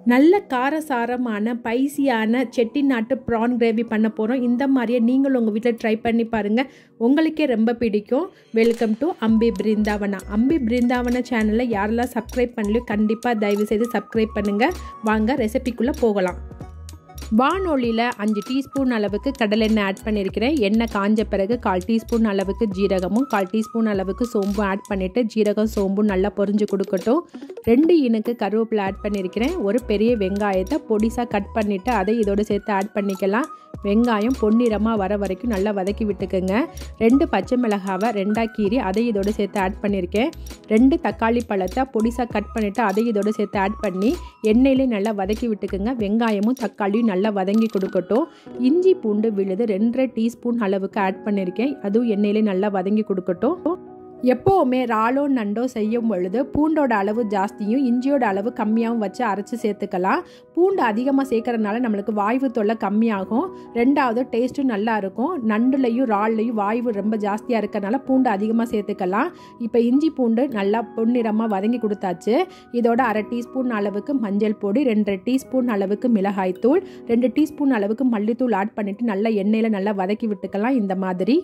நல்ல காரசாரமான பைசியான செட்டிநாட்டு prawn gravy பண்ண போகிறோம் இந்த மாதிரியே நீங்களும் உங்கள் வீட்டில் ட்ரை பண்ணி பாருங்கள் உங்களுக்கே ரொம்ப பிடிக்கும் வெல்கம் டு அம்பி பிருந்தாவனா அம்பி பிருந்தாவனா சேனலை யாரெல்லாம் சப்ஸ்கிரைப் பண்ணலையோ கண்டிப்பாக தயவு செய்து சப்ஸ்கிரைப் பண்ணுங்கள் வாங்க ரெசிபிக்குள்ளே போகலாம் வானொலியில் அஞ்சு டீஸ்பூன் அளவுக்கு கடலெண்ணெய் ஆட் பண்ணியிருக்கிறேன் எண்ணெய் காஞ்ச பிறகு கால் டீஸ்பூன் அளவுக்கு ஜீரகமும் கால் டீஸ்பூன் அளவுக்கு சோம்பும் ஆட் பண்ணிவிட்டு ஜீரகம் சோம்பும் நல்லா பொரிஞ்சு கொடுக்கட்டும் ரெண்டு இனுக்கு கருவேப்பிலை ஆட் பண்ணியிருக்கிறேன் ஒரு பெரிய வெங்காயத்தை பொடிசாக கட் பண்ணிவிட்டு அதை இதோடு சேர்த்து ஆட் பண்ணிக்கலாம் வெங்காயம் பொன்னிறமாக வர வரைக்கும் நல்லா வதக்கி விட்டுக்குங்க ரெண்டு பச்சை மிளகாவை ரெண்டாக கீறி அதை இதோடு சேர்த்து ஆட் பண்ணியிருக்கேன் ரெண்டு தக்காளி பழத்தை பொடிசாக கட் பண்ணிவிட்டு அதை இதோடு சேர்த்து ஆட் பண்ணி எண்ணெயிலே நல்லா வதக்கி விட்டுக்குங்க வெங்காயமும் தக்காளியும் நல்லா வதங்கி கொடுக்கட்டும் இஞ்சி பூண்டு விழுது ரெண்டரை டீஸ்பூன் அளவுக்கு ஆட் பண்ணியிருக்கேன் அதுவும் எண்ணெயிலே நல்லா வதங்கி கொடுக்கட்டும் எப்போவுமே ராலோ நண்டோ செய்யும் பொழுது பூண்டோட அளவு ஜாஸ்தியும் இஞ்சியோட அளவு கம்மியாகவும் வச்சு அரைச்சி சேர்த்துக்கலாம் பூண்டு அதிகமாக சேர்க்கறதுனால நம்மளுக்கு வாய்வு தொல்லை கம்மியாகும் ரெண்டாவது டேஸ்ட்டும் நல்லா இருக்கும் நண்டுலையும் ரால்லையும் வாய்வு ரொம்ப ஜாஸ்தியாக இருக்கிறனால பூண்டு அதிகமாக சேர்த்துக்கலாம் இப்போ இஞ்சி பூண்டு நல்லா பொன்னிறமாக வதங்கி கொடுத்தாச்சு இதோட அரை டீஸ்பூன் அளவுக்கு மஞ்சள் பொடி ரெண்டரை டீஸ்பூன் அளவுக்கு மிளகாய்த்தூள் ரெண்டு டீஸ்பூன் அளவுக்கு மல்லித்தூள் ஆட் பண்ணிவிட்டு நல்லா எண்ணெயில் நல்லா வதக்கி விட்டுக்கலாம் இந்த மாதிரி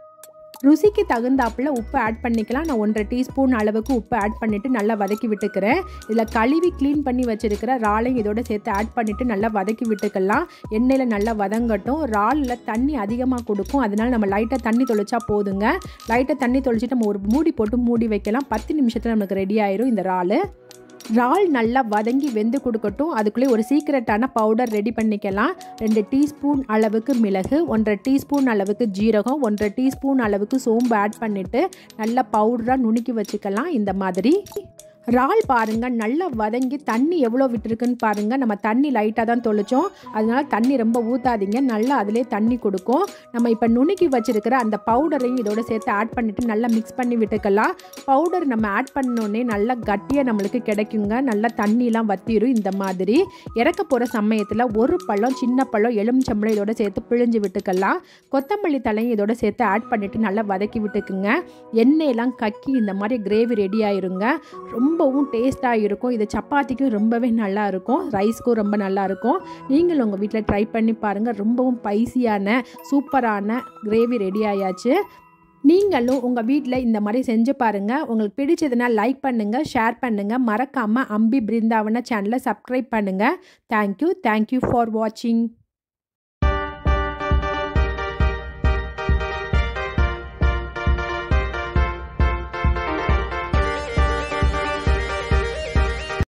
ருசிக்கு தகுந்தாப்பில் உப்பு ஆட் பண்ணிக்கலாம் நான் ஒன்றரை டீஸ்பூன் அளவுக்கு உப்பு ஆட் பண்ணிவிட்டு நல்லா வதக்கி விட்டுக்கிறேன் இதில் கழுவி க்ளீன் பண்ணி வச்சுருக்கிற ராலையும் இதோட சேர்த்து ஆட் பண்ணிவிட்டு நல்லா வதக்கி விட்டுக்கலாம் எண்ணெயில் நல்லா வதங்கட்டும் ராலில் தண்ணி அதிகமாக கொடுக்கும் அதனால் நம்ம லைட்டாக தண்ணி தொளிச்சா போதுங்க லைட்டாக தண்ணி தொளிச்சிட்டு நம்ம ஒரு மூடி போட்டு மூடி வைக்கலாம் பத்து நிமிஷத்தில் நமக்கு ரெடி ஆயிரும் இந்த இறால் இறால் நல்லா வதங்கி வெந்து கொடுக்கட்டும் அதுக்குள்ளே ஒரு சீக்ரெட்டான பவுடர் ரெடி பண்ணிக்கலாம் ரெண்டு டீஸ்பூன் அளவுக்கு மிளகு ஒன்றரை டீஸ்பூன் அளவுக்கு ஜீரகம் ஒன்றரை டீஸ்பூன் அளவுக்கு சோம்பு ஆட் பண்ணிவிட்டு நல்லா பவுடராக நுணுக்கி வச்சுக்கலாம் இந்த மாதிரி இறால் பாருங்கள் நல்லா வதங்கி தண்ணி எவ்வளோ விட்டுருக்குன்னு பாருங்கள் நம்ம தண்ணி லைட்டாக தான் தொளிச்சோம் அதனால தண்ணி ரொம்ப ஊற்றாதீங்க நல்லா அதிலே தண்ணி கொடுக்கும் நம்ம இப்போ நுணுக்கி வச்சுருக்கிற அந்த பவுடரையும் இதோட சேர்த்து ஆட் பண்ணிவிட்டு நல்லா மிக்ஸ் பண்ணி விட்டுக்கலாம் பவுடர் நம்ம ஆட் பண்ணோடனே நல்லா கட்டியாக நம்மளுக்கு கிடைக்குங்க நல்லா தண்ணிலாம் வத்திரும் இந்த மாதிரி இறக்க போகிற சமயத்தில் ஒரு பழம் சின்ன பழம் எலுமிச்சம்பழம் இதோட சேர்த்து பிழிஞ்சு விட்டுக்கலாம் கொத்தமல்லி தலையும் இதோட சேர்த்து ஆட் பண்ணிவிட்டு நல்லா வதக்கி விட்டுக்குங்க எண்ணெயெல்லாம் கக்கி இந்த மாதிரி கிரேவி ரெடி ஆயிருங்க ரொம்ப ரொம்பவும் டேஸ்ட்டாக இருக்கும் இது சப்பாத்திக்கும் ரொம்பவே நல்லா இருக்கும் ரைஸ்க்கும் ரொம்ப நல்லா இருக்கும் நீங்களும் உங்கள் வீட்டில் ட்ரை பண்ணி பாருங்கள் ரொம்பவும் பைசியான சூப்பரான கிரேவி ரெடி ஆயாச்சு நீங்களும் உங்கள் வீட்டில் இந்த மாதிரி செஞ்சு பாருங்கள் உங்களுக்கு பிடிச்சதுன்னா லைக் பண்ணுங்கள் ஷேர் பண்ணுங்கள் மறக்காமல் அம்பி பிருந்தாவன சேனலை சப்ஸ்கிரைப் பண்ணுங்கள் தேங்க்யூ தேங்க்யூ ஃபார் வாட்சிங்